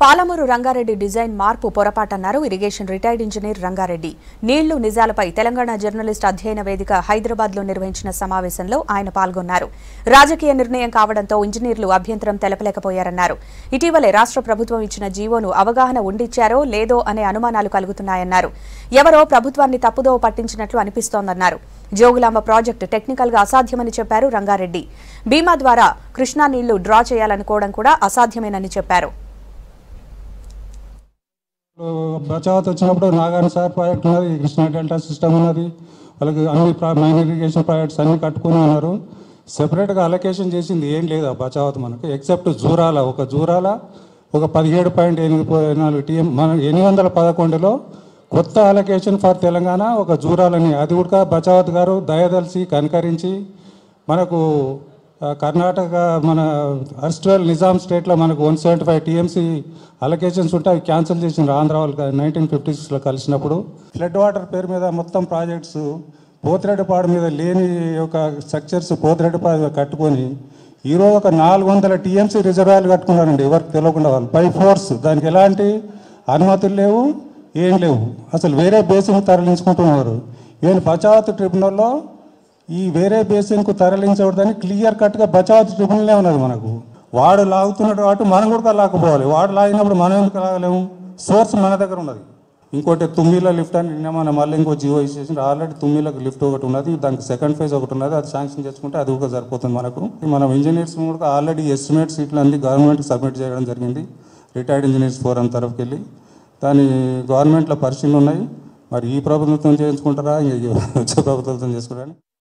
Palamuru Rangareddy design మార్పు పొరపాటన్నారు irrigation retired engineer Rangareddy నీళ్లు నిజాలపై తెలంగాణ జర్నలిస్ట్ అధ్యయన వేదిక హైదరాబాద్ లో నిర్వహించిన సమావేశంలో ఆయన పాల్గొన్నారు రాజకీయ నిర్ణయం కావడంతో ఇంజనీర్లు అభ్యంతరం తెలపలేకపోయారన్నారు ఇటీవలే రాష్ట్ర ప్రభుత్వం ఇచ్చిన జీవోను అవగాహన ఉండిచ్చారో లేదో అనే అనుమానాలు కలుగుతున్నాయన్నారు ఎవరో ప్రభుత్వాన్ని తప్పుదోవ పట్టించినట్లు అనిపిస్తోందన్నారు జోగులాంబ ప్రాజెక్టు టెక్నికల్ గా అసాధ్యమని చెప్పారు రంగారెడ్డి బీమా ద్వారా కృష్ణా నీళ్లు డ్రా చేయాలనుకోవడం కూడా అసాధ్యమేనని చెప్పారు బచావత్ వచ్చినప్పుడు నాగార్జున సార్ ప్రాజెక్ట్ ఉన్నది కృష్ణా డెల్టా సిస్టమ్ ఉన్నది వాళ్ళకి అన్ని ప్రా- మైన్ ఇరిగేషన్ ప్రాజెక్ట్స్ అన్ని కట్టుకుని ఉన్నారు సెపరేట్గా అలొకేషన్ చేసింది ఏం లేదు ఆ బచావత్ మనకు ఎక్సెప్ట్ జూరాల ఒక జూరాల ఒక పదిహేడు పాయింట్ ఎనిమిది పో- నాలుగు టీఎం మన ఎనిమిది వందల పదకొండులో కొత్త అలొకేషన్ ఫర్ తెలంగాణ ఒక జూరాలని అది కూడా బచావత్ గారు దయదలిచి కనకరించి మనకు ఆ, కర్ణాటక మన అర్స్ట్వెల్ నిజాం స్టేట్లో మనకు one seventy five TMC allocations ఉంటే అవి క్యాన్సిల్ చేసిన ఆంధ్ర వాళ్ళు నైన్టీన్ ఫిఫ్టీ సిక్స్లో కలిసినప్పుడు ఫ్లడ్ వాటర్ పేరు మీద మొత్తం ప్రాజెక్ట్స్ పోతిరెడ్డిపాడు మీద లేని ఒక స్ట్రక్చర్స్ పోతిరెడ్డిపాడు మీద కట్టుకొని ఈరోజు ఒక నాలుగు వందల టీఎంసీ రిజర్వాయర్లు కట్టుకున్నారండి ఎవరికి తెలియకుండా వాళ్ళు బై ఫోర్స్ దానికి ఎలాంటి అనుమతులు లేవు ఏం లేవు అసలు వేరే బేసిన్ తరలించుకుంటున్నారు ఈవెన్ బచావత్ ట్రిబ్యునల్లో ఈ వేరే బేసిన్కు తరలించవద్దని క్లియర్ కట్గా బచావత్ ట్రిబ్యునలే ఉన్నది మనకు వాడు లాగుతున్నాడు కాబట్టి మనం కూడా లాక్కుపోవాలి వాడు లాగినప్పుడు మనం ఎందుకు లాగలేము సోర్స్ మన దగ్గర ఉన్నది ఇంకోటి తుమ్మిల లిఫ్ట్ అని నిన్న మన మళ్ళీ ఇంకో జియో ఇచ్చేసి ఆల్రెడీ తుమ్మిలకు లిఫ్ట్ ఒకటి ఉన్నది దానికి సెకండ్ ఫేజ్ ఒకటి ఉన్నది అది శాంక్షన్ చేసుకుంటే అది కూడా సరిపోతుంది మనకు మనం ఇంజనీర్స్ కూడా ఆల్రెడీ ఎస్టిమేట్ సీట్లు అన్ని గవర్నమెంట్కి సబ్మిట్ చేయడం జరిగింది రిటైర్డ్ ఇంజనీర్స్ ఫోరం తరఫుకి వెళ్ళి దాని గవర్నమెంట్లో పరిశీలన ఉన్నాయి మరి ఈ ప్రభుత్వం చేయించుకుంటారా ఇంక వచ్చే ప్రభుత్వంతో చేసుకుంటారా